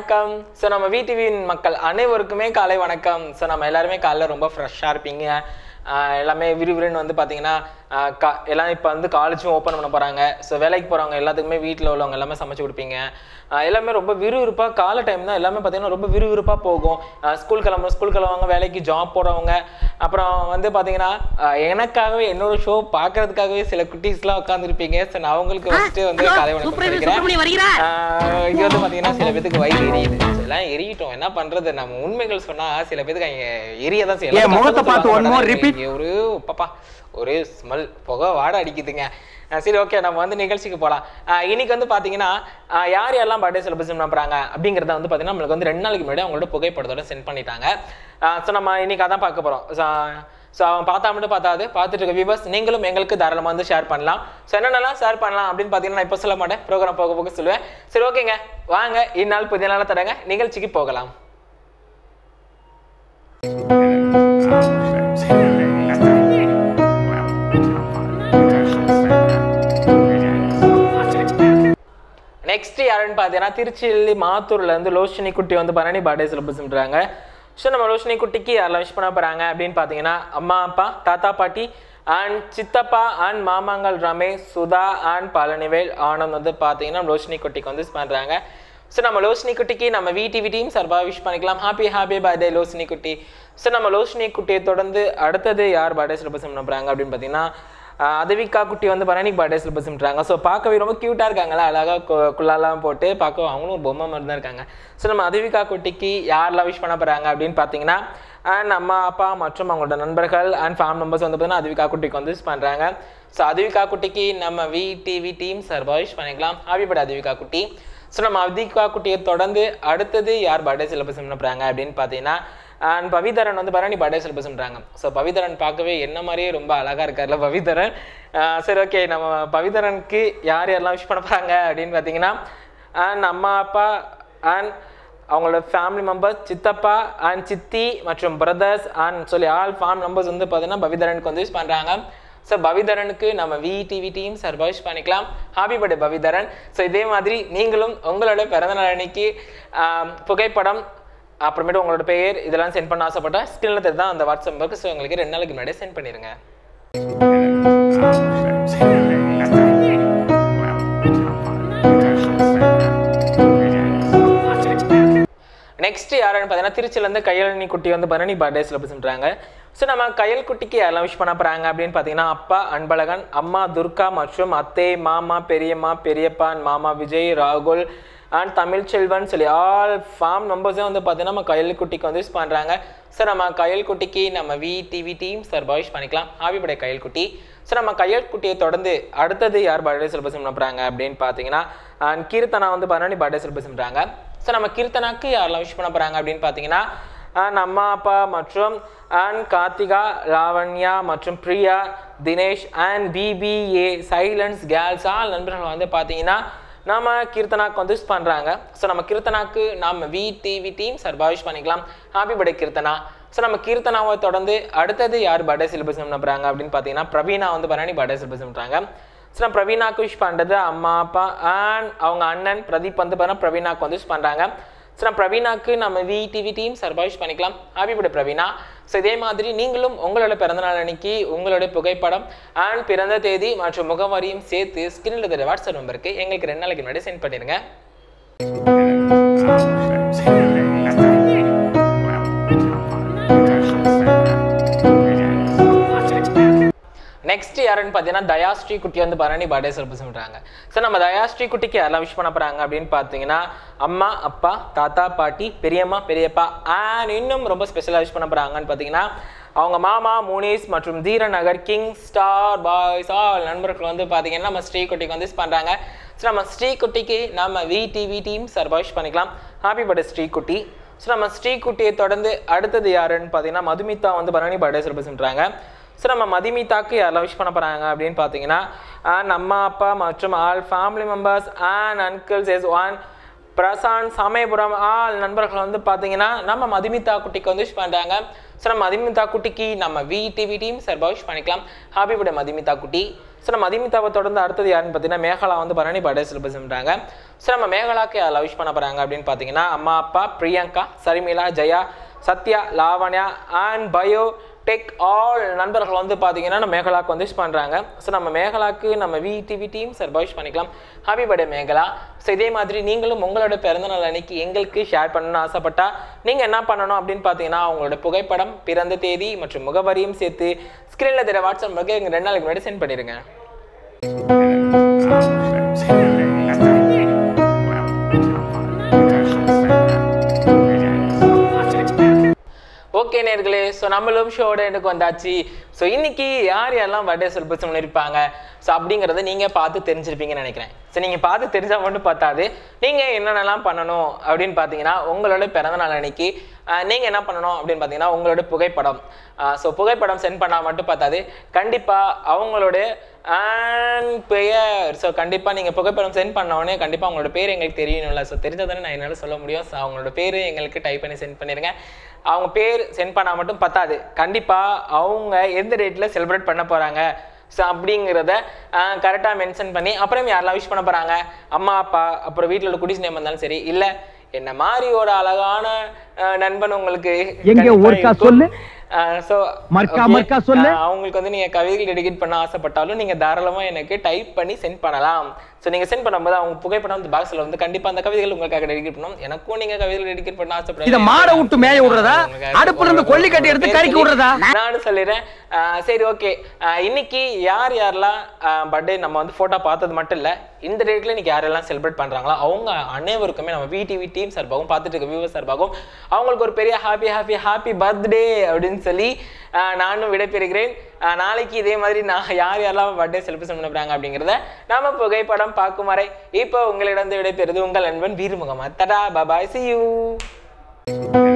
வணக்கம் ஸோ நம்ம விடிவியின் மக்கள் அனைவருக்குமே காலை வணக்கம் ஸோ நம்ம எல்லாருமே காலைல ரொம்ப ஃப்ரெஷ்ஷாக இருப்பீங்க ஆஹ் எல்லாமே விறுவிறுன்னு வந்து பார்த்தீங்கன்னா ஆஹ் கா எல்லாம் இப்போ வந்து காலேஜும் ஓப்பன் பண்ண போகிறாங்க ஸோ வேலைக்கு போகிறவங்க எல்லாத்துக்குமே வீட்டில் உள்ளவங்க எல்லாமே சமைச்சு கொடுப்பீங்க ஆஹ் எல்லாமே ரொம்ப விறுவிறுப்பாக காலை டைம் தான் எல்லாமே பார்த்தீங்கன்னா ரொம்ப விறுவிறுப்பாக போகும் ஸ்கூல் கிளம்புற ஸ்கூல் கிளம்புவாங்க வேலைக்கு ஜாப் போகிறவங்க அப்புறம் வந்து பார்த்தீங்கன்னா ஆஹ் எனக்காகவே என்னோட ஷோ பார்க்கறதுக்காகவே சில குட்டீஸ்லாம் உட்காந்துருப்பீங்க ஸோ நான் அவங்களுக்கு ஃபஸ்ட்டு வந்து காலை வணக்கம் சொல்லிக்கிறேன் ஆஹ் இங்க வந்து பாத்தீங்கன்னா சில பேத்துக்கு வயிறு எரியுது So, எல்லாம் எரியட்டும் என்ன பண்றது நம்ம உண்மைகள் சொன்னா சில பேத்துக்கு அங்க எரிய தான் செய்யலாம் என் முகத்தை பார்த்து one more repeat. இங்க ஒரு பாப்பா ஒரே ஸ்மெல் புகை வாடை அடிக்குதுங்க ஆஹ் சரி ஓகே நம்ம வந்து நிகழ்ச்சிக்கு போகலாம் இன்னைக்கு வந்து பார்த்தீங்கன்னா ஆஹ் யார் யாரெல்லாம் பர்த்டே செலிப்ரேஷன் பண்ணுறாங்க அப்படிங்கிறத வந்து பார்த்தீங்கன்னா நம்மளுக்கு வந்து ரெண்டு நாளைக்கு முன்னாடி அவங்களோட புகைப்படத்தோட சென்ட் பண்ணிட்டாங்க ஸோ நம்ம இன்னைக்கு அதான் பார்க்க போகிறோம் ஸோ அவன் பார்த்தா மட்டும் பார்த்தாது பார்த்துட்டு இருக்க வியூவர்ஸ் நீங்களும் எங்களுக்கு தாராளமாக வந்து ஷேர் பண்ணலாம் ஸோ என்னென்னலாம் ஷேர் பண்ணலாம் அப்படின்னு பார்த்தீங்கன்னா நான் இப்போ சொல்ல மாட்டேன் ப்ரோக்ராம் போக போக சொல்லுவேன் சரி ஓகேங்க வாங்க இந்நாள் புதிய நாளாக தரங்க நிகழ்ச்சிக்கு போகலாம் நெக்ஸ்ட் யாருன்னு பார்த்தீங்கன்னா திருச்சியில் மாத்தூர்ல இருந்து லோஷினி குட்டி வந்து பரணி பர்த்டே செலிப்ரேட் பண்ணுறாங்க ஸோ நம்ம லோஷினி குட்டிக்கு யாரெல்லாம் விஷ் பண்ண போகிறாங்க அப்படின்னு பார்த்தீங்கன்னா அம்மா அப்பா தாத்தா பாட்டி அண்ட் சித்தப்பா அண்ட் மாமாங்கள் ரமேஷ் சுதா அண்ட் பழனிவேல் ஆனந்த் வந்து பார்த்தீங்கன்னா லோஷினி குட்டிக்கு வந்து விஷ் பண்ணுறாங்க ஸோ நம்ம லோஷினி குட்டிக்கு நம்ம விடிவி டீம் சார்பாக விஷ் பண்ணிக்கலாம் ஹாப்பி ஹாப்பி பர்த்டே லோஷினி குட்டி ஸோ நம்ம லோஷினி குட்டியை தொடர்ந்து அடுத்தது யார் பர்த்டே செலிப்ரேட் பண்ண போகிறாங்க அப்படின்னு பார்த்தீங்கன்னா ஆஹ் அதவிகா குட்டி வந்து பரணி பர்த்டே செலிப்ரேட் பண்ணுறாங்க ஸோ பார்க்கவே ரொம்ப க்யூட்டாக இருக்காங்களா அழகாக குள்ளாலாம் போட்டு பார்க்க அவங்களும் ஒரு பொம்மை மாதிரி தான் இருக்காங்க ஸோ நம்ம அதவிகா குட்டிக்கு யாரெல்லாம் விஷ் பண்ண போகிறாங்க அப்படின்னு பார்த்தீங்கன்னா அண்ட் அம்மா அப்பா மற்றும் அவங்களோட நண்பர்கள் அண்ட் ஃபேமிலி மெம்பர்ஸ் வந்து பார்த்தீங்கன்னா அதவிகா குட்டிக்கு வந்து விஷ் பண்ணுறாங்க ஸோ அதவிகா குட்டிக்கு நம்ம வி டிவி டீம் சார்பாக விஷ் பண்ணிக்கலாம் ஹாப்பி பர்த்டே அதவிகா குட்டி ஸோ நம்ம அதிகா குட்டியை தொடர்ந்து அடுத்தது யார் பர்த்டே செலிப்ரேஷன் பண்ண போகிறாங்க அப்படின்னு பார்த்தீங்கன்னா அண்ட் பவிதரன் வந்து பரணி பர்த்டே செலிப்ரேட் பண்ணுறாங்க ஸோ பவிதரன் பார்க்கவே என்ன மாதிரியே ரொம்ப அழகாக இருக்கார்ல பவிதரன் ஆஹ் சரி ஓகே நம்ம பவிதரனுக்கு யார் யாரெல்லாம் விஷ் பண்ண போகிறாங்க அப்படின்னு பார்த்தீங்கன்னா அண்ட் அம்மா அப்பா அண்ட் அவங்களோட ஃபேமிலி மெம்பர்ஸ் சித்தப்பா அண்ட் சித்தி மற்றும் பிரதர்ஸ் அண்ட் சொல்லி ஆல் ஃபேமிலி மெம்பர்ஸ் வந்து பார்த்தீங்கன்னா பவிதரனுக்கு வந்து விஷ் பண்ணுறாங்க ஸோ பவிதரனுக்கு நம்ம விடிவி டீம் சார்பாக விஷ் பண்ணிக்கலாம் ஹாப்பி பர்த்டே பவிதரன் ஸோ இதே மாதிரி நீங்களும் உங்களோட பிறந்தநாள் அன்னைக்கு ஆம், புகைப்படம் அப்புறமேட்டு உங்களோட பெயர் இதெல்லாம் சென்ட் பண்ண ஆசைப்பட்டா ஸ்கிரீனில் தெரிஞ்சா அந்த வாட்ஸ்அப் நம்பருக்கு ஸோ உங்களுக்கு ரெண்டு நாளைக்கு முன்னாடியே சென்ட் பண்ணிடுங்க நெக்ஸ்ட் யாருன்னு பார்த்தீங்கன்னா திருச்சியிலேருந்து கையலனி குட்டி வந்து பரணி பர்த்டே செலிப்ரேட் பண்ணுறாங்க ஸோ நம்ம கையல் குட்டிக்கு யாரெல்லாம் விஷ் பண்ண போகிறாங்க அப்படின்னு பார்த்தீங்கன்னா அப்பா அன்பழகன் அம்மா துர்கா மற்றும் அத்தை மாமா பெரியம்மா பெரியப்பா and மாமா விஜய் ராகுல் அண்ட் தமிழ்ச்செல்வன் சொல்லி ஆல் ஃபார்ம் மெம்பர்ஸே வந்து பார்த்தீங்கன்னா நம்ம கையல் குட்டிக்கு வந்து விஷ் பண்ணுறாங்க ஸோ நம்ம கையல் குட்டிக்கு நம்ம வி டிவி டீம் சார் விஷ் பண்ணிக்கலாம் ஹாப்பி பர்த்டே கையல் குட்டி ஸோ நம்ம கையல் குட்டியை தொடர்ந்து அடுத்தது யார் பர்த்டே செலிப்ரேஷன் பண்ண போகிறாங்க அப்படின்னு பார்த்தீங்கன்னா அண்ட் கீர்த்தனா வந்து பரணி பர்த்டே செலிப்ரேஷன் பண்ணுறாங்க ஸோ நம்ம கீர்த்தனாக்கு யாரெல்லாம் விஷ் பண்ண போகிறாங்க அப்படின்னு பார்த்தீங்கன்னா அண்ட் அம்மா அப்பா மற்றும் அண்ட் கார்த்திகா லாவண்யா மற்றும் Priya Dinesh and BBA silence girls all நண்பர்கள் வந்து பார்த்தீங்கன்னா நாம கீர்த்தனாக்கு வந்து விஷ் பண்ணுறாங்க ஸோ நம்ம கீர்த்தனாக்கு நாம வி டிவி டீம் சார்பாக விஷ் பண்ணிக்கலாம் ஹாப்பி பர்த்டே கீர்த்தனா ஸோ நம்ம கீர்த்தனாவை தொடர்ந்து அடுத்தது யார் பர்த்டே செலிப்ரேஷன் பண்ண போகிறாங்க அப்படின்னு பார்த்தீங்கன்னா பிரவீனா வந்து பரணி பர்த்டே செலிப்ரேஷன் பண்ணுறாங்க ஸோ நான் பிரவீனாக்கு விஷ் பண்ணுறது அம்மா அப்பா அண்ட் அவங்க அண்ணன் பிரதீப் வந்து பார்த்தா பிரவீனாக்கு வந்து விஷ் பண்ணுறாங்க ஸோ நான் பிரவீனாக்கு நம்ம வி டிவி டீம் சார்பாக விஷ் பண்ணிக்கலாம் ஹாப்பி பர்த்டே பிரவீனா ஸோ இதே மாதிரி நீங்களும் உங்களோட பிறந்தநாள் அன்னைக்கு உங்களோட புகைப்படம் அண்ட் பிறந்த தேதி மற்றும் முகவரியும் சேர்த்து ஸ்கிரீனில் தெரிய வாட்ஸ்அப் நம்பருக்கு எங்களுக்கு ரெண்டு நாளைக்கு முன்னாடி சென்ட் பண்ணிடுங்க நெக்ஸ்ட் யாருன்னு பார்த்தீங்கன்னா தயாஸ்ரீ குட்டி வந்து பரணி பர்த்டே செலிப்ரேட் பண்ணுறாங்க ஸோ நம்ம தயாஸ்ரீ குட்டிக்கு யாரெல்லாம் விஷ் பண்ண போகிறாங்க அப்படின்னு பார்த்தீங்கன்னா அம்மா அப்பா தாத்தா பாட்டி பெரியம்மா பெரியப்பா அண்ட் இன்னும் ரொம்ப ஸ்பெஷலாக விஷ் பண்ண போகிறாங்கன்னு பார்த்தீங்கன்னா அவங்க மாமா முனீஸ் மற்றும் Dheeranagar king star boys all நண்பர்கள் வந்து பார்த்தீங்கன்னா நம்ம ஸ்ரீ குட்டிக்கு வந்து விஷ் பண்ணுறாங்க ஸோ நம்ம ஸ்ரீ குட்டிக்கு நம்ம வி டிவி டீம் சார்பாக விஷ் பண்ணிக்கலாம் ஹாப்பி பர்த்டே ஸ்ரீ குட்டி ஸோ நம்ம ஸ்ரீ குட்டியை தொடர்ந்து அடுத்தது யாருன்னு பார்த்தீங்கன்னா மதுமிதா வந்து பரணி பர்த்டே செலிப்ரேட் பண்ணுறாங்க ஸோ நம்ம மதிமிதாக்கு யாரெல்லாம் விஷ் பண்ண போகிறாங்க அப்படின்னு பார்த்தீங்கன்னா அண்ட் அம்மா அப்பா மற்றும் all family members and uncles S one Prasanth Samayapuram all நண்பர்கள் வந்து பார்த்தீங்கன்னா நம்ம மதுமிதா குட்டிக்கு வந்து விஷ் பண்ணுறாங்க ஸோ நம்ம மதுமிதா குட்டிக்கு நம்ம வி டிவி டீம் சார்பாக விஷ் பண்ணிக்கலாம் ஹாப்பி பர்த்டே மதுமிதா குட்டி ஸோ நம்ம மதுமிதாவை தொடர்ந்து அடுத்தது யாருன்னு பார்த்தீங்கன்னா மேகலா வந்து பரணி பர்த்டே செலிப்ரேட் பண்ணுறாங்க ஸோ நம்ம மேகலாக்கு அதில் விஷ் பண்ண போகிறாங்க அப்படின்னு பார்த்தீங்கன்னா அம்மா அப்பா Priyanka Sarimila Jaya Sathya Lavanya and biotech all நண்பர்கள் வந்து பார்த்தீங்கன்னா நம்ம மேகலாக்கு வந்து விஷ் பண்ணுறாங்க ஸோ நம்ம மேகலாக்கு நம்ம வி டிவி டீம் சார் விஷ் பண்ணிக்கலாம் ஹாப்பி பர்த்டே மேகலா ஸோ இதே மாதிரி நீங்களும் உங்களோட பிறந்தநாள் அன்னைக்கு எங்களுக்கு ஷேர் பண்ணணும்னு ஆசைப்பட்டா நீங்கள் என்ன பண்ணணும் அப்படின்னு பார்த்தீங்கன்னா உங்களோட புகைப்படம் பிறந்த தேதி மற்றும் முகவரியும் சேர்த்து ஸ்க்ரீனில் தெரிய வாட்ஸ்அப் நம்பருக்கு எங்கள் ரெண்டு நாளைக்கு முன்னாடி சென்ட் பண்ணிடுங்க ஓகே நேர்களே ஸோ நம்மளும் ஷோட எனக்கு வந்தாச்சு ஸோ இன்னைக்கு யார் யாரெல்லாம் பர்த்டே செலிப்ரேஷன் பண்ணியிருப்பாங்க ஸோ அப்படிங்கிறத நீங்கள் பார்த்து தெரிஞ்சிருப்பீங்கன்னு நினைக்கிறேன் ஸோ நீங்கள் பார்த்து தெரிஞ்சால் மட்டும் பார்த்தாது நீங்கள் என்னென்னலாம் பண்ணணும் அப்படின்னு பார்த்தீங்கன்னா உங்களோட பிறந்தநாள் அன்னைக்கு நீங்கள் என்ன பண்ணணும் அப்படின்னு பார்த்தீங்கன்னா உங்களோட புகைப்படம் ஸோ புகைப்படம் சென்ட் பண்ணால் மட்டும் பார்த்தாது கண்டிப்பாக அவங்களோட அண்ட் பெயர் ஸோ கண்டிப்பாக நீங்கள் புகைப்படம் சென்ட் பண்ண உடனே கண்டிப்பாக அவங்களோட பேர் எங்களுக்கு தெரியணும்ல ஸோ தெரிஞ்சதானே நான் என்னால் சொல்ல முடியும் ஸோ அவங்களோட பேர் எங்களுக்கு டைப் பண்ணி சென்ட் பண்ணிடுங்க அவங்க பேர் சென்ட் பண்ணால் மட்டும் பத்தாது கண்டிப்பாக அவங்க எந்த டேட்டில் செலிப்ரேட் பண்ண போகிறாங்க ஸோ அப்படிங்கிறத கரெக்டாக மென்ஷன் பண்ணி அப்புறம் யாரெல்லாம் விஷ் பண்ண போகிறாங்க அம்மா அப்பா அப்புறம் வீட்டில் உள்ள குடிஸ் நேம் இருந்தாலும் சரி இல்லை என்ன மாதிரி ஒரு அழகான அஹ், நண்பன் உங்களுக்கு எங்க கண்டிப்பா ஒருக்கா இருக்கும். சொல்லு. அஹ், so, மர்க்கா, okay. மர்க்கா சொல்லு. அஹ், அவங்களுக்கு வந்து நீங்கள் கவிதைகள் டெடிகேட் பண்ண ஆசைப்பட்டாலும் நீங்கள் தாராளமாக எனக்கு டைப் பண்ணி சென்ட் பண்ணலாம் ஸோ நீங்கள் சென்ட் பண்ணும்போது அவங்க புகைப்படம் அந்த பாக்ஸில் வந்து கண்டிப்பாக அந்த கவிதைகள் உங்களுக்காக டெடிகேட் பண்ணணும் எனக்கும் நீங்கள் கவிதைகள் டெடிகேட் பண்ண ஆசைப்படுறீங்க இத மாட விட்டு மேய விடுறதா அடுப்புல இருந்து கொல்லி கட்டி எடுத்து கறிக்கு விடுறதா நானும் சொல்லிடுறேன் ஆஹ் சரி ஓகே இன்னைக்கு யார் யாரெல்லாம் பர்த்டே நம்ம வந்து ஃபோட்டோ பார்த்தது மட்டும் இல்லை இந்த டேட்ல இன்னைக்கு யாரெல்லாம் செலிப்ரேட் பண்றாங்களோ அவங்க அனைவருக்குமே நம்ம விடிவி டீம் சார்பாகவும் பார்த்துட்டு இருக்க வியூவர் சார்பாகவும் அவங்களுக்கு ஒரு பெரிய ஹாப்பி ஹாப்பி ஹாப்பி பர்த்டே அப்படின்னு சொல்லி ஆஹ் நானும் விடைபெறுகிறேன் ஆஹ் நாளைக்கு இதே மாதிரி நான் யார் யாரெல்லாம் பர்த்டே செலிப்ரேஷன் பண்ணுறாங்க அப்படிங்கிறத நாம புகைப்படம் பார்க்கும் வரை இப்போ உங்களிடம் விடைபெறுது உங்கள் நண்பன் வீர் முகமது தடா பபாய் சி யூ